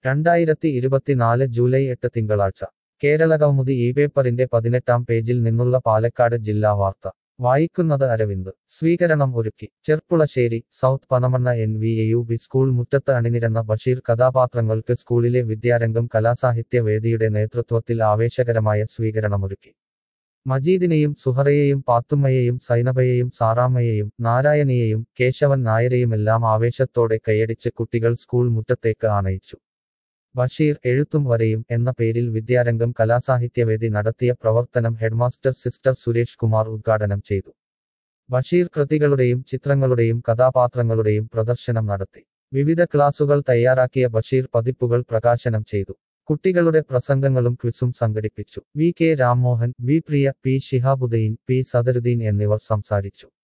രണ്ടായിരത്തി ഇരുപത്തിനാല് ജൂലൈ എട്ട് തിങ്കളാഴ്ച കേരളകൗമുദി ഈ പേപ്പറിന്റെ പതിനെട്ടാം പേജിൽ നിന്നുള്ള പാലക്കാട് ജില്ലാ വാർത്ത വായിക്കുന്നത് അരവിന്ദ് സ്വീകരണം ഒരുക്കി Cherpulassery south Panamanna N V A U B school മുറ്റത്ത് അണിനിരന്ന ബഷീർ കഥാപാത്രങ്ങൾക്ക് സ്കൂളിലെ വിദ്യാരംഗം കലാസാഹിത്യ വേദിയുടെ നേതൃത്വത്തിൽ ആവേശകരമായ സ്വീകരണമൊരുക്കി മജീദിനെയും സുഹറയെയും പാത്തുമ്മയെയും സൈനബയെയും സാറാമ്മയെയും നാരായണിയെയും കേശവൻ നായരെയുമെല്ലാം ആവേശത്തോടെ കൈയടിച്ച് കുട്ടികൾ സ്കൂൾ മുറ്റത്തേക്ക് ആനയിച്ചു ബഷീർ എഴുത്തും വരയും എന്ന പേരിൽ വിദ്യാരംഗം കലാസാഹിത്യവേദി നടത്തിയ പ്രവർത്തനം ഹെഡ്മാസ്റ്റർ സിസ്റ്റർ സുരേഷ് കുമാർ ഉദ്ഘാടനം ചെയ്തു ബഷീർ കൃതികളുടെയും ചിത്രങ്ങളുടെയും കഥാപാത്രങ്ങളുടെയും പ്രദർശനം നടത്തി വിവിധ ക്ലാസുകൾ തയ്യാറാക്കിയ ബഷീർ പതിപ്പുകൾ പ്രകാശനം ചെയ്തു കുട്ടികളുടെ പ്രസംഗങ്ങളും ക്വിസും സംഘടിപ്പിച്ചു V K Rammohan V Priya P Shihabuddin P Sadaruddin എന്നിവർ സംസാരിച്ചു